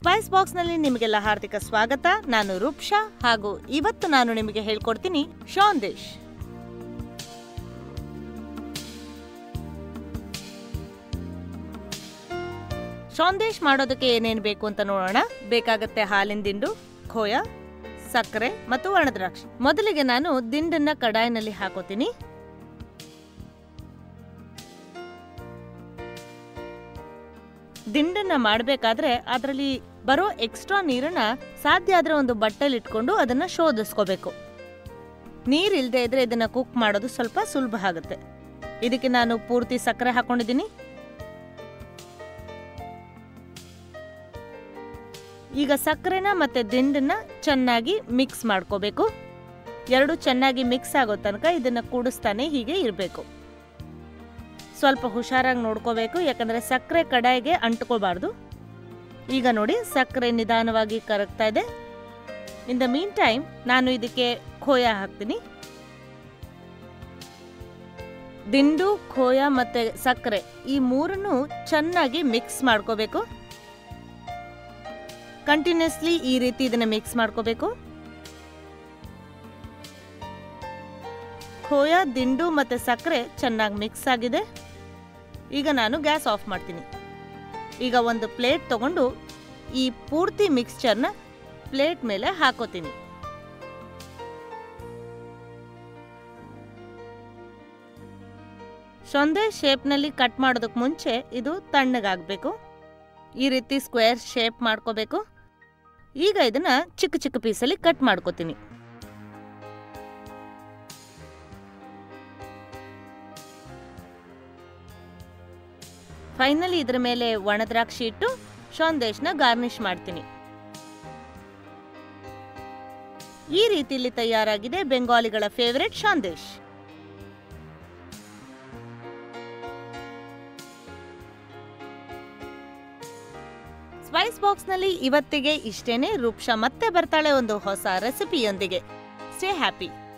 Spice ಬಾಕ್ಸ್ನಲ್ಲಿ ನಿಮಗೆಲ್ಲ ಹಾರ್ದಿಕ ಸ್ವಾಗತ ನಾನು ರೂಪ್ಷಾ ಹಾಗೂ ಇವತ್ತು ನಾನು ನಿಮಗೆ ಹೇಳ್ಕೊಡ್ತೀನಿ ಶಾಂದೇಶ್ ಶಾಂದೇಶ್ ಮಾಡೋದಕ್ಕೆ ಏನೇನು ಬೇಕು ಅಂತ ನೋಡೋಣ ಬೇಕಾಗತ್ತೆ ಹಾಲಿನ ದಿಂಡು ಖೋಯ ಸಕ್ಕರೆ ಮತ್ತು ಒಣದ್ರಾಕ್ಷಿ ಮೊದಲಿಗೆ ನಾನು ದಿಂಡನ್ನ ಕಡಾಯಿನಲ್ಲಿ ಹಾಕೋತೀನಿ ದಿಂಡನ್ನ ಮಾಡಬೇಕಾದ್ರೆ ಅದರಲ್ಲಿ ಬರೋ ಎಕ್ಸ್ಟ್ರಾ ನೀರನ್ನ ಸಾಧ್ಯ ಆದ್ರೆ ಒಂದು ಬಟ್ಟೆಲಿ ಇಟ್ಕೊಂಡು ಅದನ್ನ ಶೋಧಿಸ್ಕೋಬೇಕು ನೀರ್ ಇಲ್ದೇ ಇದ್ರೆ ಇದನ್ನ ಕುಕ್ ಮಾಡೋದು ಸ್ವಲ್ಪ ಸುಲಭ ಆಗುತ್ತೆ ಇದಕ್ಕೆ ನಾನು ಪೂರ್ತಿ ಸಕ್ಕರೆ ಹಾಕೊಂಡಿದ್ದೀನಿ ಈಗ ಸಕ್ಕರೆನ ಮತ್ತೆ ದಿಂಡನ್ನ ಚೆನ್ನಾಗಿ ಮಿಕ್ಸ್ ಮಾಡ್ಕೋಬೇಕು ಎರಡು ಚೆನ್ನಾಗಿ ಮಿಕ್ಸ್ ಆಗೋ ತನಕ ಇದನ್ನ ಕೂಡಿಸ್ತಾನೆ ಹೀಗೆ ಇರಬೇಕು ಸ್ವಲ್ಪ ಹುಷಾರಾಗಿ ನೋಡ್ಕೋಬೇಕು ಯಾಕಂದ್ರೆ ಸಕ್ಕರೆ ಕಡಾಯಿಗೆ ಅಂಟ್ಕೋಬಾರ್ದು ಈಗ ನೋಡಿ ಸಕ್ಕರೆ ನಿಧಾನವಾಗಿ ಕರಗ್ತಾ ಇದೆ ಇನ್ ದ ಮೀನ್ ಟೈಮ್ ನಾನು ಇದಕ್ಕೆ ಖೋಯ ಹಾಕ್ತೀನಿ ದಿಂಡು ಖೋಯ ಮತ್ತೆ ಸಕ್ಕರೆ ಈ ಮೂರನ್ನು ಚೆನ್ನಾಗಿ ಮಿಕ್ಸ್ ಮಾಡ್ಕೋಬೇಕು ಕಂಟಿನ್ಯೂಸ್ಲಿ ಈ ರೀತಿ ಇದನ್ನ ಮಿಕ್ಸ್ ಮಾಡ್ಕೋಬೇಕು ಖೋಯ ದಿಂಡು ಮತ್ತೆ ಸಕ್ಕರೆ ಚೆನ್ನಾಗಿ ಮಿಕ್ಸ್ ಆಗಿದೆ ಈಗ ನಾನು ಗ್ಯಾಸ್ ಆಫ್ ಮಾಡ್ತೀನಿ ಈಗ ಒಂದು ಪ್ಲೇಟ್ ತಗೊಂಡು ಈ ಪೂರ್ತಿ ಮಿಕ್ಸ್ಚರ್ನ ಪ್ಲೇಟ್ ಮೇಲೆ ಹಾಕೋತೀನಿ ಸೊಂದೆ ಶೇಪ್ನಲ್ಲಿ ಕಟ್ ಮಾಡೋದಕ್ಕೆ ಮುಂಚೆ ಇದು ತಣ್ಣಗಾಗಬೇಕು ಈ ರೀತಿ ಸ್ಕ್ವೇರ್ ಶೇಪ್ ಮಾಡ್ಕೋಬೇಕು ಈಗ ಇದನ್ನ ಚಿಕ್ಕ ಚಿಕ್ಕ ಪೀಸಲ್ಲಿ ಕಟ್ ಮಾಡ್ಕೋತೀನಿ ಫೈನಲಿ ಇದ್ರ ಮೇಲೆ ಒಣದ್ರಾಕ್ಷಿ ಇಟ್ಟು ಶಾಂದೇಶ್ನ ಗಾರ್ನಿಶ್ ಮಾಡ್ತೀನಿ ಈ ರೀತಿಯಲ್ಲಿ ತಯಾರಾಗಿದೆ ಬೆಂಗಾಲಿಗಳ ಫೇವರೆಟ್ ಶಾಂದೇಶ್ ಸ್ಪೈಸ್ ಬಾಕ್ಸ್ನಲ್ಲಿ ಇವತ್ತಿಗೆ ಇಷ್ಟೇನೆ ರೂಪ್ಷಾ ಮತ್ತೆ ಬರ್ತಾಳೆ ಒಂದು ಹೊಸ ರೆಸಿಪಿಯೊಂದಿಗೆ ಸ್ಟೇ ಹ್ಯಾಪಿ